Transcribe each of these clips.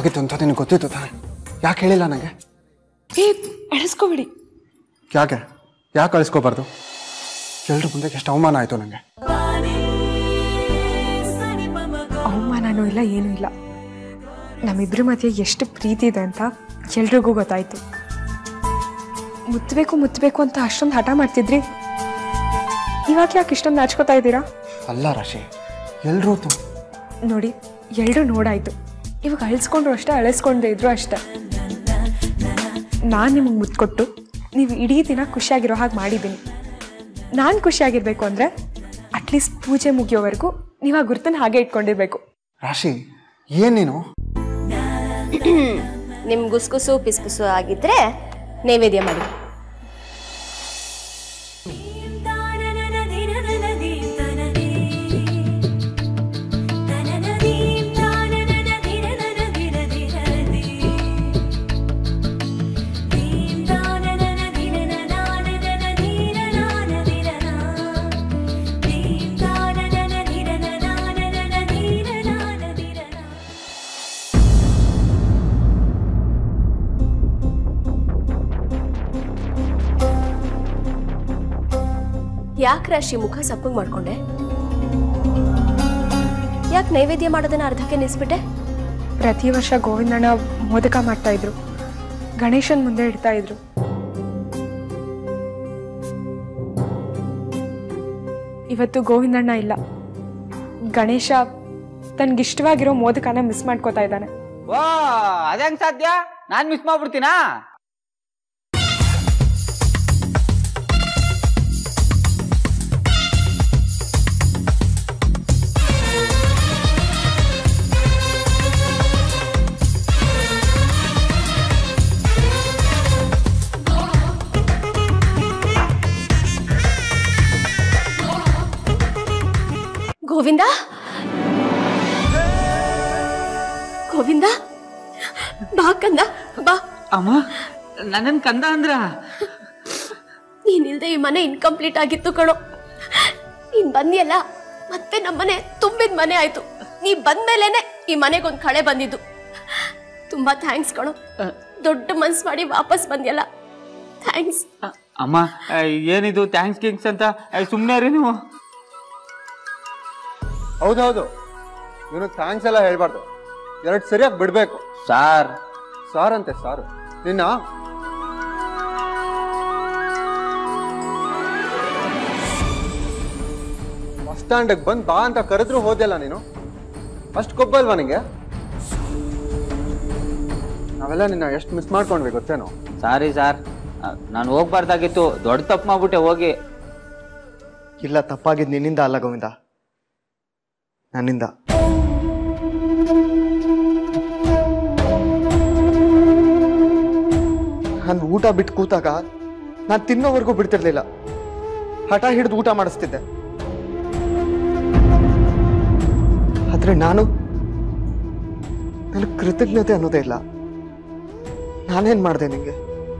ಆಗಿತ್ತು ಅಂತ ನಿನಗೆ ಗೊತ್ತಿತ್ತು ತಾನೆ ಯಾಕೆ ಹೇಳಿಲ್ಲ ನನಗೆ ಏ ಅಳಿಸ್ಕೋಬಿಡಿ ಯಾಕೆ ಯಾಕೆ ಕಳಿಸ್ಕೋಬಾರ್ದು ಎಲ್ರ ಮುಂದೆ ಎಷ್ಟು ಅವಮಾನ ಆಯಿತು ನನಗೆ ಅವಮಾನನೂ ಇಲ್ಲ ಏನೂ ಇಲ್ಲ ನಮ್ಮಿಬ್ಬರ ಮಧ್ಯೆ ಎಷ್ಟು ಪ್ರೀತಿ ಇದೆ ಅಂತ ಎಲ್ರಿಗೂ ಗೊತ್ತಾಯ್ತು ಮುತ್ತಬೇಕು ಮುತ್ತಬೇಕು ಅಂತ ಅಷ್ಟೊಂದು ಹಠ ಮಾಡ್ತಿದ್ರಿ ಇವಾಗ ಯಾಕೆ ಇಷ್ಟೊಂದು ನಾಚ್ಕೋತಾ ಇದ್ದೀರಾ ಅಲ್ಲ ರಾಶಿ ಎಲ್ಲರೂ ತು ನೋಡಿ ಎಲ್ಲರೂ ನೋಡಾಯ್ತು ಇವಾಗ ಅಳಿಸ್ಕೊಂಡ್ರು ಅಷ್ಟೇ ಅಳಿಸ್ಕೊಂಡೇ ಇದ್ರು ಅಷ್ಟೇ ನಾನು ನಿಮಗೆ ಮುತ್ಕೊಟ್ಟು ನೀವು ಇಡೀ ದಿನ ಖುಷಿಯಾಗಿರೋ ಹಾಗೆ ಮಾಡಿದ್ದೀನಿ ನಾನು ಖುಷಿಯಾಗಿರ್ಬೇಕು ಅಂದರೆ ಅಟ್ಲೀಸ್ಟ್ ಪೂಜೆ ಮುಗಿಯೋವರೆಗೂ ನೀವು ಆ ಗುರ್ತನ ಹಾಗೆ ಇಟ್ಕೊಂಡಿರ್ಬೇಕು ರಾಶಿ ಏನ್ ನೀನು ನಿಮ್ ಗುಸ್ಗುಸು ಪಿಸ್ಗುಸು ಆಗಿದ್ರೆ ನೈವೇದ್ಯ ಮಾಡಿ ಯಾಕೆ ರಾಶಿ ಮುಖ ಸಪ್ಪಗ್ ಮಾಡ್ಕೊಂಡೆ ಯಾಕೆ ನೈವೇದ್ಯ ಮಾಡೋದನ್ನ ಅರ್ಧಕ್ಕೆ ನಿಲ್ಸ್ಬಿಟ್ಟೆ ಪ್ರತಿ ವರ್ಷ ಗೋವಿಂದಣ್ಣ ಮೋದಕ ಮಾಡ್ತಾ ಇದ್ರು ಗಣೇಶನ್ ಮುಂದೆ ಇಡ್ತಾ ಇದ್ರು ಇವತ್ತು ಗೋವಿಂದಣ್ಣ ಇಲ್ಲ ಗಣೇಶ ತನ್ಗಿಷ್ಟವಾಗಿರೋ ಮೋದಕನ ಮಿಸ್ ಮಾಡ್ಕೋತಾ ಇದ್ದಾನೆ ವಾ ಅದಂಗ್ ಸಾಧ್ಯ ನಾನ್ ಮಿಸ್ ಮಾಡ್ಬಿಡ್ತೀನಾ ಗೋವಿಂದ ಗೋವಿಂದ ಬಾ ಕಂದ ಬಾ ಅಮ್ಮ ನನ್ನನ್ ಕಂದ ಅಂದ್ರ ನೀನಿಲ್ದೆ ಈ ಮನೆ ಇನ್ಕಂಪ್ಲೀಟ್ ಆಗಿತ್ತು ಕಣೋ ನೀನ್ ಬಂದಿಯಲ್ಲ ಮತ್ತೆ ನಮ್ಮನೆ ತುಂಬಿದ ಮನೆ ಆಯ್ತು ನೀ ಬಂದ್ಮೇಲೆನೆ ಈ ಮನೆಗೊಂದ್ ಕಳೆ ಬಂದಿದ್ದು ತುಂಬಾ ಥ್ಯಾಂಕ್ಸ್ ಕಣೋ ದೊಡ್ಡ ಮನ್ಸ್ ಮಾಡಿ ವಾಪಸ್ ಬಂದ್ಯಲ್ಲ ಥ್ಯಾಂಕ್ಸ್ ಅ- ಅಮ್ಮ ಆ, ಏನಿದು ಥ್ಯಾಂಕ್ಸ್ ಕಿಂಗ್ಸ್ ಅಂತ ಸುಮ್ಮನೆ ರೀ ನೀವು ಹೌದೌದು ಇವನು ಥ್ಯಾಂಕ್ಸ್ ಎಲ್ಲ ಹೇಳ್ಬಾರ್ದು ಎರಡು ಸರಿಯಾಗಿ ಬಿಡ್ಬೇಕು ಸಾರ್ ಸಾರ್ ಅಂತೆ ಸಾರು ನಿನ್ನ ಬಸ್ ಸ್ಟ್ಯಾಂಡಿಗೆ ಬಂದು ಬಾ ಅಂತ ಕರೆದ್ರು ಹೋದೆಲ್ಲ ನೀನು ಅಷ್ಟು ಕೊಬ್ಬಲ್ವಾ ನಿಂಗೆ ನಾವೆಲ್ಲ ನಿನ್ನ ಎಷ್ಟು ಮಿಸ್ ಮಾಡ್ಕೊಂಡ್ವಿ ಗೊತ್ತೇನೋ ಸಾರಿ ಸಾರ್ ನಾನು ಹೋಗ್ಬಾರ್ದಾಗಿತ್ತು ದೊಡ್ಡ ತಪ್ಪು ಮಾಡ್ಬಿಟ್ಟೆ ಹೋಗಿ ಇಲ್ಲ ತಪ್ಪಾಗಿದ್ದು ನಿನ್ನಿಂದ ಅಲ್ಲ ಗೋವಿಂದ ನನ್ನಿಂದ ನಾನು ಊಟ ಬಿಟ್ಟು ಕೂತಾಗ ನಾನು ತಿನ್ನೋವರೆಗೂ ಬಿಡ್ತಿರ್ಲಿಲ್ಲ ಹಠ ಹಿಡಿದು ಊಟ ಮಾಡಿಸ್ತಿದ್ದೆ ಆದ್ರೆ ನಾನು ನನಗೆ ಕೃತಜ್ಞತೆ ಅನ್ನೋದೇ ಇಲ್ಲ ನಾನೇನ್ ಮಾಡಿದೆ ನಿಂಗೆ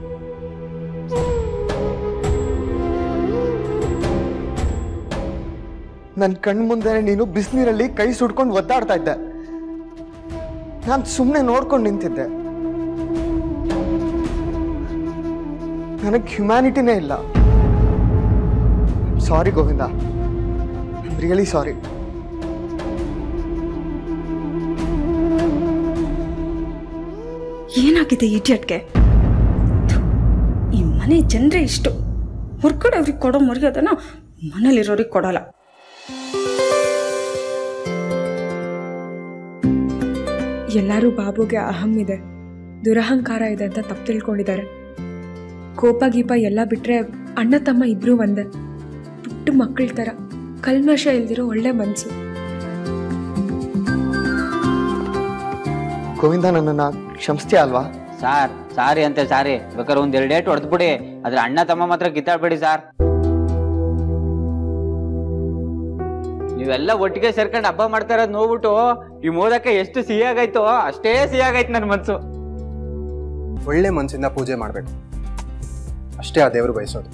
ನನ್ನ ಕಣ್ಣು ಮುಂದೆ ನೀನು ಬಿಸಿನೀರಲ್ಲಿ ಕೈ ಸುಡ್ಕೊಂಡು ಒದ್ದಾಡ್ತಾ ಇದ್ದೆ ನಾನು ಸುಮ್ಮನೆ ನೋಡ್ಕೊಂಡು ನಿಂತಿದ್ದೆ ನನಗೆ ಹ್ಯುಮ್ಯಾನಿಟಿನೇ ಇಲ್ಲ ಸಾರಿ ಗೋವಿಂದ ರಿಯಲಿ ಸಾರಿ ಏನಾಗಿದೆ ಇಡಿಯಟ್ಗೆ ಈ ಮನೆ ಜನರೇ ಇಷ್ಟು ಹೊರ್ಗಡೆ ಅವ್ರಿಗೆ ಕೊಡೋ ಮರ್ಯಾದನ ಮನೇಲಿರೋರಿಗೆ ಕೊಡಲ್ಲ ಎಲ್ಲರೂ ಬಾಬುಗೆ ಅಹಂ ಇದೆ ದುರಹಂಕಾರ ಇದೆ ಅಂತ ತಪ್ಪು ತಿಳ್ಕೊಂಡಿದ್ದಾರೆ ಕೋಪ ಗೀಪ ಎಲ್ಲ ಬಿಟ್ರೆ ಅಣ್ಣ ತಮ್ಮ ಇಬ್ರು ಒಂದೇ ಪುಟ್ಟ ಮಕ್ಕಳ ಥರ ಕಲ್ಮಶ ಇಲ್ದಿರೋ ಒಳ್ಳೆ ಮನಸ್ಸು ಗೋವಿಂದ ನನ್ನನ್ನು ಕ್ಷಮಿಸ್ತೀಯ ಅಲ್ವಾ ಸಾರ್ ಸಾರಿ ಅಂತೆ ಸಾರಿ ಬೇಕಾದ್ರೆ ಒಂದ್ ಎರಡು ಡೇಟ್ ಹೊಡೆದ್ಬಿಡಿ ಆದ್ರೆ ಅಣ್ಣ ತಮ್ಮ ಮಾತ್ರ ಕಿತ್ತಾಡ್ಬೇಡಿ ಸಾರ್ ನೀವೆಲ್ಲ ಒಟ್ಟಿಗೆ ಸೇರ್ಕೊಂಡು ಹಬ್ಬ ಮಾಡ್ತಾ ಇರೋದ್ ನೋಡ್ಬಿಟ್ಟು ಈ ಮೋದಕ್ಕೆ ಎಷ್ಟು ಸಿಹಿ ಆಗೈತೋ ಅಷ್ಟೇ ಸಿಹಿ ಆಗೈತೆ ನನ್ನ ಮನ್ಸು ಒಳ್ಳೆ ಮನಸ್ಸಿಂದ ಪೂಜೆ ಮಾಡಬೇಕು ಅಷ್ಟೇ ಆ ದೇವರು ಬಯಸೋದು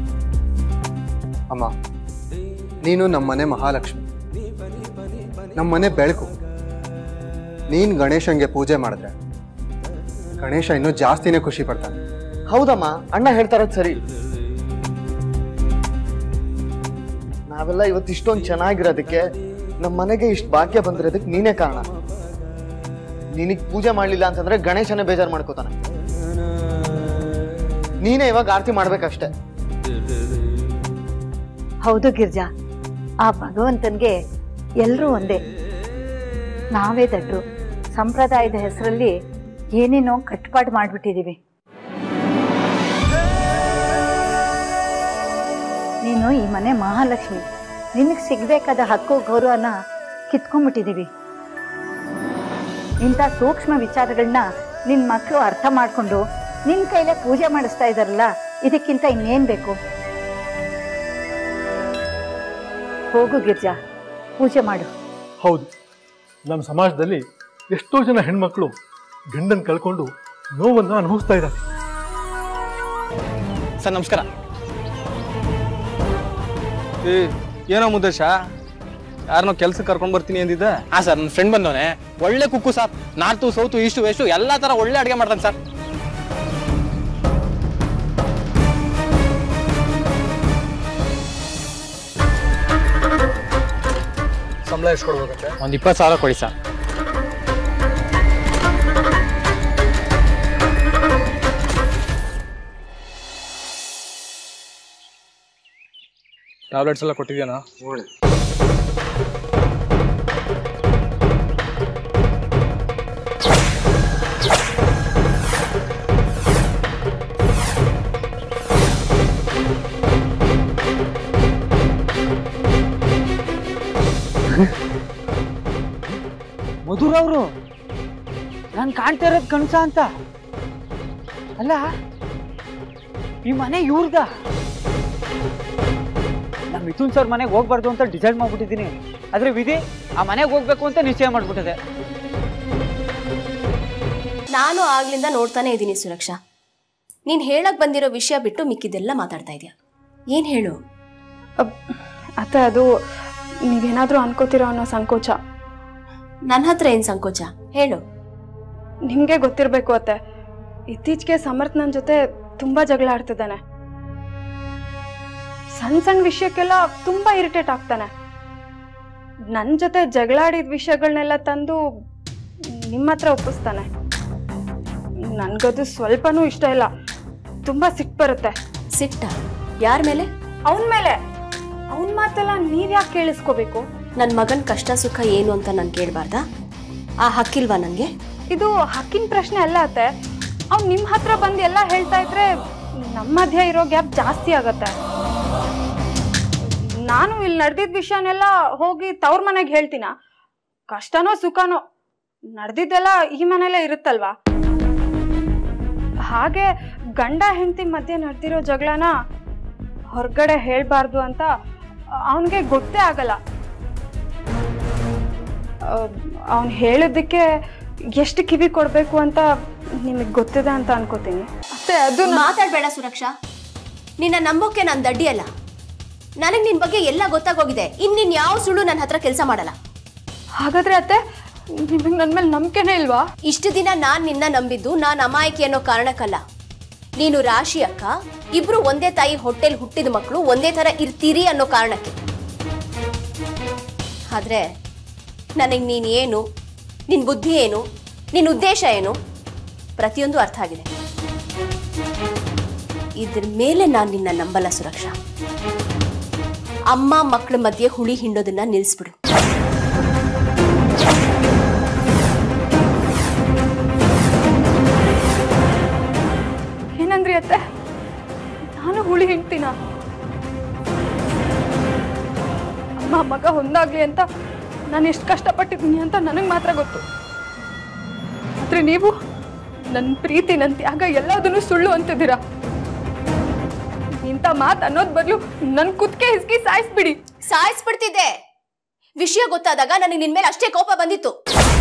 ಅಮ್ಮ ನೀನು ನಮ್ಮನೆ ಮಹಾಲಕ್ಷ್ಮಿ ನಮ್ಮನೆ ಬೆಳಕು ನೀನು ಗಣೇಶಂಗೆ ಪೂಜೆ ಮಾಡಿದ್ರೆ ಗಣೇಶ ಇನ್ನೂ ಜಾಸ್ತಿನೇ ಖುಷಿ ಪಡ್ತಾನೆ ಹೌದಮ್ಮ ಅಣ್ಣ ಹೇಳ್ತಾ ಇರೋದು ಸರಿ ನಾವೆಲ್ಲ ಇವತ್ತು ಇಷ್ಟೊಂದು ಚೆನ್ನಾಗಿರೋದಕ್ಕೆ ನಮ್ಮ ಮನೆಗೆ ಇಷ್ಟು ಭಾಗ್ಯ ಬಂದಿರೋದಕ್ಕೆ ನೀನೇ ಕಾರಣ ನಿನಗ್ ಪೂಜೆ ಮಾಡ್ಲಿಲ್ಲ ಅಂತಂದ್ರೆ ಗಣೇಶನೇ ಬೇಜಾರು ಮಾಡ್ಕೋತಾನೆ ನೀನೇ ಇವಾಗ ಆರತಿ ಮಾಡ್ಬೇಕಷ್ಟೇ ಹೌದು ಗಿರ್ಜಾ ಆ ಭಗವಂತನ್ಗೆ ಎಲ್ಲರೂ ಒಂದೇ ನಾವೇ ದಡ್ರು ಸಂಪ್ರದಾಯದ ಹೆಸರಲ್ಲಿ ಏನೇನೋ ಕಟ್ಟುಪಾಡು ಮಾಡಿಬಿಟ್ಟಿದ್ದೀವಿ ನೀನು ಈ ಮನೆ ಮಹಾಲಕ್ಷ್ಮಿ ನಿನಗೆ ಸಿಗಬೇಕಾದ ಹಕ್ಕು ಗೌರವನ ಕಿತ್ಕೊಂಡ್ಬಿಟ್ಟಿದ್ದೀವಿ ಇಂಥ ಸೂಕ್ಷ್ಮ ವಿಚಾರಗಳನ್ನ ನಿನ್ನ ಮಕ್ಕಳು ಅರ್ಥ ಮಾಡಿಕೊಂಡು ನಿನ್ನ ಕೈಲೇ ಪೂಜೆ ಮಾಡಿಸ್ತಾ ಇದ್ದಾರಲ್ಲ ಇದಕ್ಕಿಂತ ಇನ್ನೇನು ಬೇಕು ಹೋಗು ಗಿರ್ಜಾ ಪೂಜೆ ಮಾಡು ಹೌದು ನಮ್ಮ ಸಮಾಜದಲ್ಲಿ ಎಷ್ಟೋ ಜನ ಹೆಣ್ಮಕ್ಳು ಗಂಡನ್ ಕಳ್ಕೊಂಡು ನೋವನ್ನು ಅನುಭವಿಸ್ತಾ ಇದ್ದಾರೆ ಸರ್ ನಮಸ್ಕಾರ ಏ ಏನೋ ಮುದ್ದೇಶ ಯಾರನ್ನೋ ಕೆಲ್ಸಕ್ಕೆ ಕರ್ಕೊಂಡು ಬರ್ತೀನಿ ಅಂದಿದ್ದ ಹಾ ಸರ್ ನನ್ನ ಫ್ರೆಂಡ್ ಬಂದವನೆ ಒಳ್ಳೆ cook sir north south east west ಎಲ್ಲ ಥರ ಒಳ್ಳೆ ಅಡುಗೆ ಮಾಡ್ತಾನೆ ಸರ್ ಸಂಬಳ ಎಷ್ಟು ಕೊಡ್ಬೇಕಂತೆ ಒಂದು ಇಪ್ಪತ್ತು ಸಾವಿರ ಕೊಡಿ ಸರ್ ಟ್ಯಾಬ್ಲೆಟ್ಸ್ ಎಲ್ಲ ಕೊಟ್ಟಿದ್ಯಾನಾ ಮಧುರ್ ಅವರು ನಾನು ಕಾಣ್ತಾ ಇರೋದು ಕಣಸ ಅಂತ ಅಲ್ಲ ಈ ಮನೆ ಇವ್ರದ ನಾ ಮಿಥುನ್ ಸರ್ ಮನೆಗೆ ಹೋಗ್ಬಾರ್ದು ಅಂತ ಡಿಸೈಡ್ ಮಾಡ್ಬಿಟ್ಟಿದ್ದೀನಿ ಆದ್ರೆ ವಿಧಿ ಆ ಮನೆಗೆ ಹೋಗ್ಬೇಕು ಅಂತ ನಿಶ್ಚಯ ಮಾಡ್ಬಿಟ್ಟಿದೆ ನಾನು ಆಗ್ಲಿಂದ ನೋಡ್ತಾನೆ ಇದ್ದೀನಿ ಸುರಕ್ಷಾ ನೀನ್ ಹೇಳಕ್ ಬಂದಿರೋ ವಿಷಯ ಬಿಟ್ಟು ಮಿಕ್ಕಿದ್ದೆಲ್ಲ ಮಾತಾಡ್ತಾ ಇದೆಯಾ ಏನ್ ಹೇಳು ಅತ್ತೆ ಅದು ನೀವೇನಾದರೂ ಅನ್ಕೋತೀರೋ ಅನ್ನೋ ಸಂಕೋಚ ನನ್ನ ಹತ್ರ ಏನ್ ಸಂಕೋಚ ಹೇಳು ನಿಮಗೆ ಗೊತ್ತಿರಬೇಕು ಅತ್ತೆ ಇತ್ತೀಚೆಗೆ ಸಮರ್ಥ್ ನನ್ನ ಜೊತೆ ತುಂಬ ಜಗಳ ಆಡ್ತಿದ್ದಾನೆ ಸಣ್ಣ ಸಣ್ಣ ವಿಷಯಕ್ಕೆಲ್ಲ ತುಂಬ ಇರಿಟೇಟ್ ಆಗ್ತಾನೆ ನನ್ನ ಜೊತೆ ಜಗಳ ಆಡಿದ ವಿಷಯಗಳನ್ನೆಲ್ಲ ತಂದು ನಿಮ್ಮ ಹತ್ರ ಒಪ್ಪಿಸ್ತಾನೆ ನನಗದು ಸ್ವಲ್ಪನೂ ಇಷ್ಟ ಇಲ್ಲ ತುಂಬ ಸಿಟ್ಟು ಬರುತ್ತೆ ಸಿಟ್ಟ ಯಾರ ಮೇಲೆ ಅವನ ಮೇಲೆ ಅವನ ಮಾತೆಲ್ಲ ನೀವ್ಯಾಕೆ ಕೇಳಿಸ್ಕೋಬೇಕು ನನ್ನ ಮಗನ್ ಕಷ್ಟ ಸುಖ ಏನು ಅಂತ ನಾನು ಕೇಳಬಾರ್ದಾ ಆ ಹಕ್ಕಿಲ್ವಾ ನನಗೆ ಇದು ಹಕ್ಕಿನ ಪ್ರಶ್ನೆ ಅಲ್ಲ ಅತ್ತೆ ಅವ್ನು ನಿಮ್ಮ ಹತ್ರ ಬಂದು ಎಲ್ಲ ಹೇಳ್ತಾ ಇದ್ರೆ ನಮ್ಮ ಮಧ್ಯೆ ಇರೋ ಗ್ಯಾಪ್ ಜಾಸ್ತಿ ಆಗತ್ತೆ ನಾನು ಇಲ್ಲಿ ನಡೆದಿದ್ದ ವಿಷಯನೆಲ್ಲ ಹೋಗಿ ತವ್ರ ಮನೆಗೆ ಹೇಳ್ತೀನ ಕಷ್ಟನೋ ಸುಖನೋ ನಡೆದಿದ್ದೆಲ್ಲ ಈ ಮನೇಲೇ ಇರುತ್ತಲ್ವಾ ಹಾಗೆ ಗಂಡ ಹೆಂಡತಿ ಮಧ್ಯೆ ನಡೆದಿರೋ ಜಗಳನ ಹೊರಗಡೆ ಹೇಳ್ಬಾರ್ದು ಅಂತ ಅವನಿಗೆ ಗೊತ್ತೇ ಆಗಲ್ಲ ಅವನು ಹೇಳಿದ್ದಕ್ಕೆ ಎಷ್ಟು ಕಿವಿ ಕೊಡಬೇಕು ಅಂತ ನಿಮಗೆ ಗೊತ್ತಿದೆ ಅಂತ ಅನ್ಕೋತೀನಿ ಅತ್ತೆ ಅದು ಮಾತಾಡ್ಬೇಡ ಸುರಕ್ಷಾ ನಿನ್ನ ನಂಬೋಕೆ ನಾನು ದಡ್ಡಿ ಅಲ್ಲ ನನಗೆ ನಿನ್ ಬಗ್ಗೆ ಎಲ್ಲ ಗೊತ್ತಾಗೋಗಿದೆ ಇನ್ ನೀನ್ ಯಾವ ಸುಳ್ಳು ನನ್ನ ಹತ್ರ ಕೆಲಸ ಮಾಡಲ್ಲ ಹಾಗಾದ್ರೆ ಅತ್ತೆ ನಿಮಗೆ ನನ್ನ ಮೇಲೆ ನಂಬಿಕೆನೇ ಇಲ್ವಾ ಇಷ್ಟು ದಿನ ನಾನ್ ನಿನ್ನ ನಂಬಿದ್ದು ನಾನ್ ಅಮಾಯಕಿ ಅನ್ನೋ ಕಾರಣಕ್ಕಲ್ಲ ನೀನು ರಾಶಿ ಅಕ್ಕ ಇಬ್ರು ಒಂದೇ ತಾಯಿ ಹೊಟ್ಟೆಲ್ ಹುಟ್ಟಿದ ಮಕ್ಕಳು ಒಂದೇ ತರ ಇರ್ತೀರಿ ಅನ್ನೋ ಕಾರಣಕ್ಕೆ ಆದ್ರೆ ನನಗೆ ನೀನ್ ಏನು ನಿನ್ ಬುದ್ಧಿ ಏನು ನಿನ್ ಉದ್ದೇಶ ಏನು ಪ್ರತಿಯೊಂದು ಅರ್ಥ ಆಗಿದೆ ಇದ್ರ ಮೇಲೆ ನಾನು ನಿನ್ನ ನಂಬಲ್ಲ ಸುರಕ್ಷಾ ಅಮ್ಮ ಮಕ್ಕಳ ಮಧ್ಯೆ ಹುಳಿ ಹಿಂಡೋದನ್ನ ನಿಲ್ಲಿಸ್ಬಿಡು ಏನಂದ್ರಿ ಅತ್ತೆ ನಾನು ಹುಳಿ ಹಿಂಡ್ತೀನ ಅಮ್ಮ ಮಗ ಹೊಂದಾಗ್ಲಿ ಅಂತ ನಾನು ಎಷ್ಟು ಕಷ್ಟಪಟ್ಟಿದ್ದೀನಿ ಅಂತ ನನಗೆ ಮಾತ್ರ ಗೊತ್ತು ಆದ್ರೆ ನೀವು ನನ್ನ ಪ್ರೀತಿ ನನ್ನ ತ್ಯಾಗ ಎಲ್ಲದನ್ನು ಸುಳ್ಳು ಅಂತಿದ್ದೀರಾ ಇಂಥ ಮಾತು ಅನ್ನೋದ್ ಬದಲು ನನ್ನ ಕುತ್ಕೆ ಹಿಸ್ಕಿ ಸಾಯಿಸ್ಬಿಡಿ ಸಾಯಿಸ್ಬಿಡ್ತಿದ್ದೆ ವಿಷಯ ಗೊತ್ತಾದಾಗ ನನಗೆ ನಿನ್ ಮೇಲೆ ಅಷ್ಟೇ ಕೋಪ ಬಂದಿತ್ತು